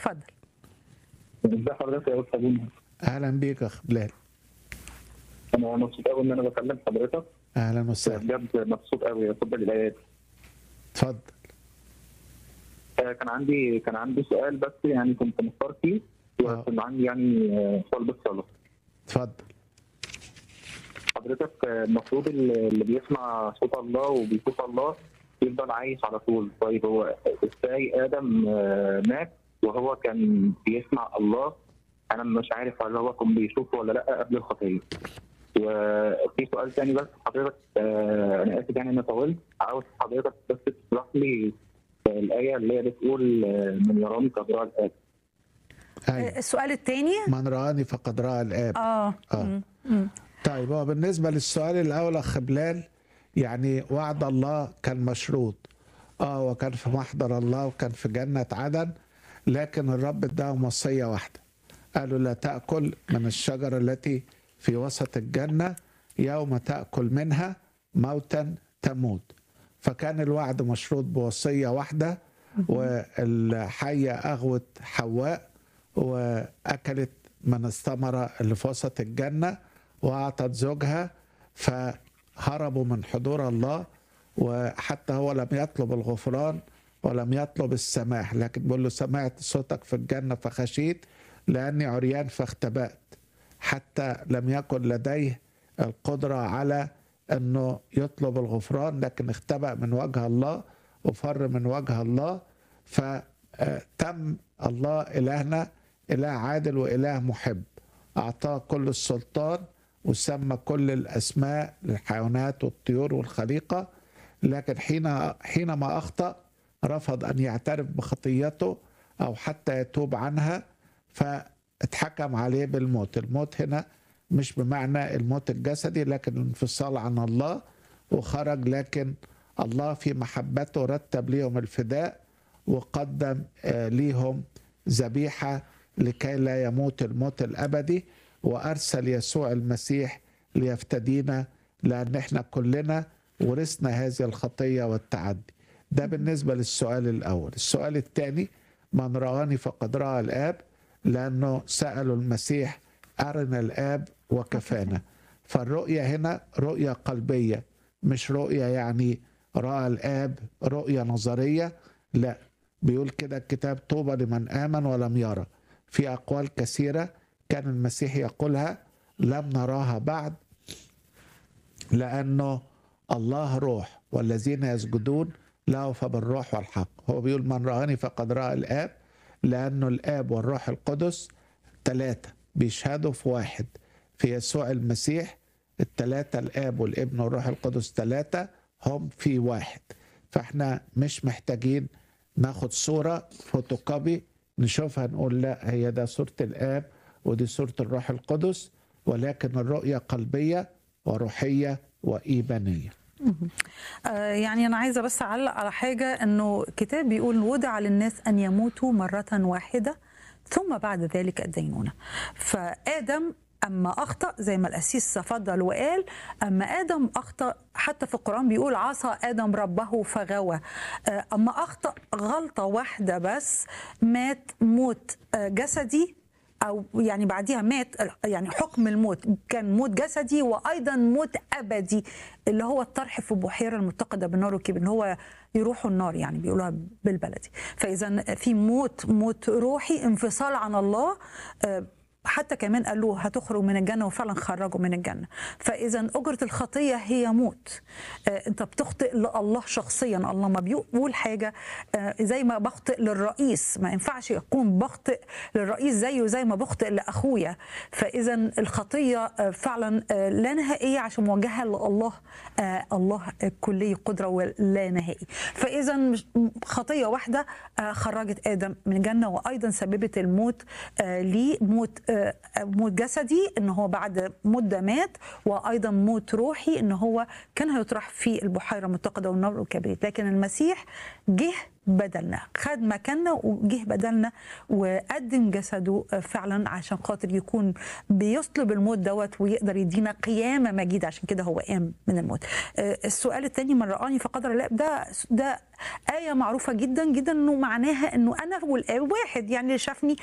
اتفضل ازي حضرتك يا استاذ منى؟ اهلا بيك يا اخ بلال انا مبسوط قوي ان انا بكلم حضرتك اهلا وسهلا بجد مبسوط قوي اتفضل الايات اتفضل آه، كان عندي كان عندي سؤال بس يعني كنت محتار فيه آه. وكان عندي يعني آه، طلب الصلاه اتفضل حضرتك آه، المفروض اللي اللي بيسمع صوت الله وبيشوف الله يفضل عايش على طول طيب هو ازاي ادم آه، مات وهو كان بيسمع الله انا مش عارف هل هو كان بيشوفه ولا لا قبل الخطيه وفي سؤال تاني بس حضرتك آه، انا اسف يعني انا طولت عاوز حضرتك بس تشرح لي الايه اللي هي بتقول آه، من يراني كبراء الاب ايوه السؤال الثاني من رآني فقد رأى الآب اه آه. مم. مم. طيب هو بالنسبة للسؤال الأول أخ بلال يعني وعد الله كان مشروط اه وكان في محضر الله وكان في جنة عدن لكن الرب اداهم وصية واحدة قالوا لا تأكل من الشجرة التي في وسط الجنة يوم تأكل منها موتا تموت فكان الوعد مشروط بوصية واحدة والحية أغوت حواء وأكلت من الثمرة اللي في وسط الجنة وأعطت زوجها فهربوا من حضور الله وحتى هو لم يطلب الغفران ولم يطلب السماح لكن بيقول له سمعت صوتك في الجنة فخشيت لأني عريان فاختبأت حتى لم يكن لديه القدرة على أنه يطلب الغفران لكن اختبأ من وجه الله وفر من وجه الله فتم الله إلهنا إله عادل وإله محب أعطاه كل السلطان وسمى كل الأسماء للحيوانات والطيور والخليقة لكن حين حينما أخطأ رفض أن يعترف بخطيته أو حتى يتوب عنها فاتحكم عليه بالموت الموت هنا مش بمعنى الموت الجسدي لكن الانفصال عن الله وخرج لكن الله في محبته رتب ليهم الفداء وقدم آه، ليهم ذبيحة لكي لا يموت الموت الأبدي وأرسل يسوع المسيح ليفتدينا لأن احنا كلنا ورثنا هذه الخطية والتعدي ده بالنسبة للسؤال الأول السؤال الثاني من رآني فقد رأى الآب لأنه سألوا المسيح أرنا الآب وكفانا فالرؤية هنا رؤية قلبية مش رؤية يعني رأى الآب رؤية نظرية لا بيقول كده الكتاب طوبى لمن آمن ولم يرى في أقوال كثيرة كان المسيح يقولها لم نراها بعد لأنه الله روح والذين يسجدون له فبالروح والحق هو بيقول من رآني فقد رأى الآب لأنه الآب والروح القدس ثلاثة بيشهدوا في واحد في يسوع المسيح الثلاثة الآب والابن والروح القدس ثلاثة هم في واحد فاحنا مش محتاجين ناخد صورة فوتوكوبي نشوفها نقول لا هي ده صورة الآب ودي صورة الروح القدس ولكن الرؤية قلبية وروحية وإيمانية آه، يعني أنا عايزة بس أعلق على حاجة إنه الكتاب بيقول وضع للناس أن يموتوا مرة واحدة ثم بعد ذلك الدينونة فآدم أما أخطأ زي ما الأسيس تفضل وقال أما آدم أخطأ حتى في القرآن بيقول عصى آدم ربه فغوى آه، أما أخطأ غلطة واحدة بس مات موت آه، جسدي او يعني بعديها مات يعني حكم الموت كان موت جسدي وايضا موت ابدي اللي هو الطرح في بحيره المتقده بالنار والكبر اللي هو يروحوا النار يعني بيقولوها بالبلدي فاذا في موت موت روحي انفصال عن الله آه، حتى كمان قالوا هتخرج من الجنه وفعلا خرجوا من الجنه فاذا اجره الخطيه هي موت آه، انت بتخطئ لله شخصيا الله ما بيقول حاجه آه، زي ما بخطئ للرئيس ما ينفعش يكون بخطئ للرئيس زيه زي ما بخطئ لاخويا فاذا الخطيه آه، فعلا آه، لا نهائيه عشان موجهه لله آه، الله كلي قدره ولا نهائي فاذا مش- خطيه واحده آه، خرجت ادم من الجنه وايضا سببت الموت آه، ليه موت آه، موت جسدي ان هو بعد مده مات وايضا موت روحي ان هو كان هيطرح في البحيره المتقده والنار والكبريت لكن المسيح جه بدلنا خد مكاننا وجه بدلنا وقدم جسده فعلا عشان خاطر يكون بيصلب الموت دوت ويقدر يدينا قيامه مجيده عشان كده هو قام من الموت آه، السؤال الثاني من رآني فقدر الله ده ده آية معروفة جدا جدا انه معناها انه انا والآب واحد يعني اللي شافني